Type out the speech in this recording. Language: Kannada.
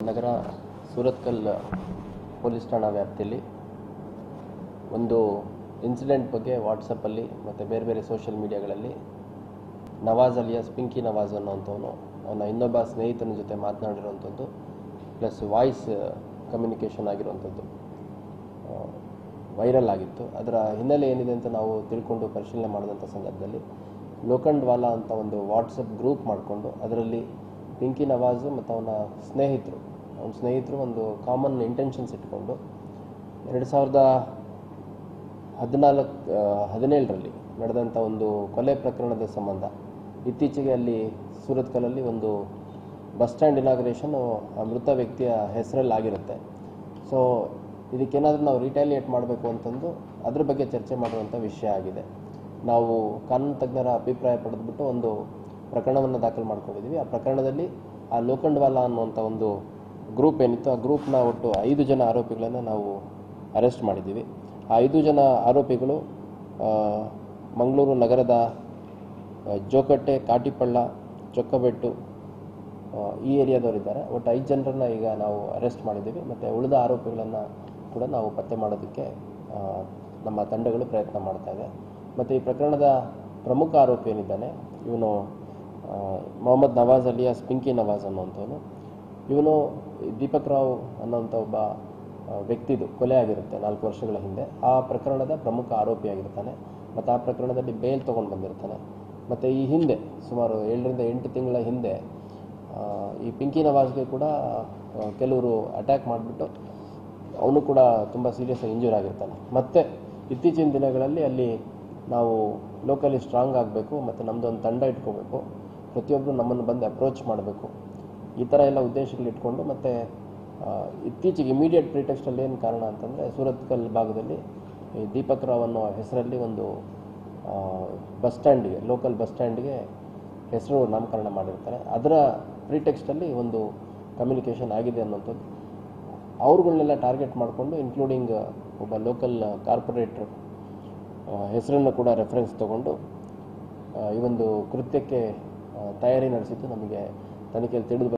ನಗರ ಸೂರತ್ಕಲ್ ಪೊಲೀಸ್ ಠಾಣಾ ವ್ಯಾಪ್ತಿಯಲ್ಲಿ ಒಂದು ಇನ್ಸಿಡೆಂಟ್ ಬಗ್ಗೆ ವಾಟ್ಸಪ್ಪಲ್ಲಿ ಮತ್ತು ಬೇರೆ ಬೇರೆ ಸೋಷಿಯಲ್ ಮೀಡಿಯಾಗಳಲ್ಲಿ ನವಾಜ್ ಅಲಿಯಾಸ್ ಪಿಂಕಿ ನವಾಜ್ ಅನ್ನೋಂಥವನು ಅವನ ಇನ್ನೊಬ್ಬ ಸ್ನೇಹಿತನ ಜೊತೆ ಮಾತನಾಡಿರುವಂಥದ್ದು ಪ್ಲಸ್ ವಾಯ್ಸ್ ಕಮ್ಯುನಿಕೇಷನ್ ಆಗಿರುವಂಥದ್ದು ವೈರಲ್ ಆಗಿತ್ತು ಅದರ ಹಿನ್ನೆಲೆ ಏನಿದೆ ಅಂತ ನಾವು ತಿಳ್ಕೊಂಡು ಪರಿಶೀಲನೆ ಮಾಡಿದಂಥ ಸಂದರ್ಭದಲ್ಲಿ ಲೋಖಂಡ್ವಾಲಾ ಅಂತ ಒಂದು ವಾಟ್ಸಪ್ ಗ್ರೂಪ್ ಮಾಡಿಕೊಂಡು ಅದರಲ್ಲಿ ಪಿಂಕಿ ನವಾಜ್ ಮತ್ತು ಅವನ ಸ್ನೇಹಿತರು ಅವನ ಸ್ನೇಹಿತರು ಒಂದು ಕಾಮನ್ ಇಂಟೆನ್ಷನ್ಸ್ ಇಟ್ಕೊಂಡು ಎರಡು ಸಾವಿರದ ಹದಿನಾಲ್ಕು ಹದಿನೇಳರಲ್ಲಿ ನಡೆದಂಥ ಒಂದು ಕೊಲೆ ಪ್ರಕರಣದ ಸಂಬಂಧ ಇತ್ತೀಚೆಗೆ ಅಲ್ಲಿ ಸೂರತ್ಕಲಲ್ಲಿ ಒಂದು ಬಸ್ ಸ್ಟ್ಯಾಂಡ್ ಇನಾಗ್ರೇಷನ್ ಆ ಮೃತ ವ್ಯಕ್ತಿಯ ಹೆಸರಲ್ಲಿ ಆಗಿರುತ್ತೆ ಸೊ ಇದಕ್ಕೇನಾದರೂ ನಾವು ರಿಟ್ಯಾಲಿಯೇಟ್ ಮಾಡಬೇಕು ಅಂತಂದು ಅದ್ರ ಬಗ್ಗೆ ಚರ್ಚೆ ಮಾಡುವಂಥ ವಿಷಯ ಆಗಿದೆ ನಾವು ಕಾನೂನು ತಜ್ಞರ ಅಭಿಪ್ರಾಯ ಪಡೆದುಬಿಟ್ಟು ಒಂದು ಪ್ರಕರಣವನ್ನು ದಾಖಲು ಮಾಡ್ಕೊಂಡಿದ್ದೀವಿ ಆ ಪ್ರಕರಣದಲ್ಲಿ ಆ ಲೋಖಂಡ್ವಾಲಾ ಅನ್ನುವಂಥ ಒಂದು ಗ್ರೂಪ್ ಏನಿತ್ತು ಆ ಗ್ರೂಪ್ನ ಒಟ್ಟು ಐದು ಜನ ಆರೋಪಿಗಳನ್ನು ನಾವು ಅರೆಸ್ಟ್ ಮಾಡಿದ್ದೀವಿ ಆ ಐದು ಜನ ಆರೋಪಿಗಳು ಆ, ಮಂಗಳೂರು ನಗರದ ಆ, ಜೋಕಟ್ಟೆ ಕಾಟಿಪಳ್ಳ ಚೊಕ್ಕಬೆಟ್ಟು ಆ, ಈ ಏರಿಯಾದವರಿದ್ದಾರೆ ಒಟ್ಟು ಐದು ಜನರನ್ನ ಈಗ ನಾವು ಅರೆಸ್ಟ್ ಮಾಡಿದ್ದೀವಿ ಮತ್ತು ಉಳಿದ ಆರೋಪಿಗಳನ್ನು ಕೂಡ ನಾವು ಪತ್ತೆ ಮಾಡೋದಕ್ಕೆ ಆ, ನಮ್ಮ ತಂಡಗಳು ಪ್ರಯತ್ನ ಮಾಡ್ತಾ ಇದೆ ಮತ್ತು ಈ ಪ್ರಕರಣದ ಪ್ರಮುಖ ಆರೋಪಿ ಏನಿದ್ದಾನೆ ಇವನು ಆ, ಮೊಹಮ್ಮದ್ ನವಾಜ್ ಅಲಿಯಾಸ್ ಪಿಂಕಿ ನವಾಜ್ ಅನ್ನುವಂಥವನು ಇವನು ದೀಪಕ್ ರಾವ್ ಅನ್ನೋಂಥ ಒಬ್ಬ ಆ, ವ್ಯಕ್ತಿದು ಕೊಲೆ ಆಗಿರುತ್ತೆ ನಾಲ್ಕು ವರ್ಷಗಳ ಹಿಂದೆ ಆ ಪ್ರಕರಣದ ಪ್ರಮುಖ ಆರೋಪಿಯಾಗಿರ್ತಾನೆ ಮತ್ತು ಆ ಪ್ರಕರಣದಲ್ಲಿ ಬೇಲ್ ತೊಗೊಂಡು ಬಂದಿರ್ತಾನೆ ಮತ್ತು ಈ ಹಿಂದೆ ಸುಮಾರು ಏಳರಿಂದ ಎಂಟು ತಿಂಗಳ ಹಿಂದೆ ಆ, ಈ ಪಿಂಕಿ ನವಾಜ್ಗೆ ಕೂಡ ಆ, ಕೆಲವರು ಅಟ್ಯಾಕ್ ಮಾಡಿಬಿಟ್ಟು ಅವನು ಕೂಡ ತುಂಬ ಸೀರಿಯಸ್ ಆಗಿ ಇಂಜೂರ್ ಆಗಿರ್ತಾನೆ ಮತ್ತು ಇತ್ತೀಚಿನ ದಿನಗಳಲ್ಲಿ ಅಲ್ಲಿ ನಾವು ಲೋಕಲಿ ಸ್ಟ್ರಾಂಗ್ ಆಗಬೇಕು ಮತ್ತು ನಮ್ಮದು ಒಂದು ತಂಡ ಇಟ್ಕೋಬೇಕು ಪ್ರತಿಯೊಬ್ಬರು ನಮ್ಮನ್ನು ಬಂದು ಅಪ್ರೋಚ್ ಮಾಡಬೇಕು ಈ ಥರ ಎಲ್ಲ ಉದ್ದೇಶಗಳು ಇಟ್ಕೊಂಡು ಮತ್ತು ಆ, ಇತ್ತೀಚೆಗೆ ಇಮಿಡಿಯೇಟ್ ಪ್ರಿಟೆಕ್ಸ್ಟಲ್ಲಿ ಏನು ಕಾರಣ ಅಂತಂದರೆ ಸೂರತ್ಕಲ್ ಭಾಗದಲ್ಲಿ ಈ ದೀಪಕ್ ರಾವ್ ಅನ್ನೋ ಹೆಸರಲ್ಲಿ ಒಂದು ಬಸ್ ಸ್ಟ್ಯಾಂಡಿಗೆ ಲೋಕಲ್ ಬಸ್ ಸ್ಟ್ಯಾಂಡಿಗೆ ಹೆಸರು ನಾಮಕರಣ ಮಾಡಿರ್ತಾರೆ ಅದರ ಪ್ರಿಟೆಕ್ಸ್ಟಲ್ಲಿ ಒಂದು ಕಮ್ಯುನಿಕೇಷನ್ ಆಗಿದೆ ಅನ್ನೋಂಥದ್ದು ಅವ್ರುಗಳನ್ನೆಲ್ಲ ಟಾರ್ಗೆಟ್ ಮಾಡಿಕೊಂಡು ಇನ್ಕ್ಲೂಡಿಂಗ್ ಒಬ್ಬ ಲೋಕಲ್ ಕಾರ್ಪೊರೇಟ್ರ್ ಹೆಸರನ್ನು ಕೂಡ ರೆಫರೆನ್ಸ್ ತಗೊಂಡು ಆ, ಈ ಒಂದು ಕೃತ್ಯಕ್ಕೆ ಆ, ತಯಾರಿ ನಡೆಸಿದ್ದು ನಮಗೆ ತನಿಖೆಯಲ್ಲಿ ತಿಳಿದು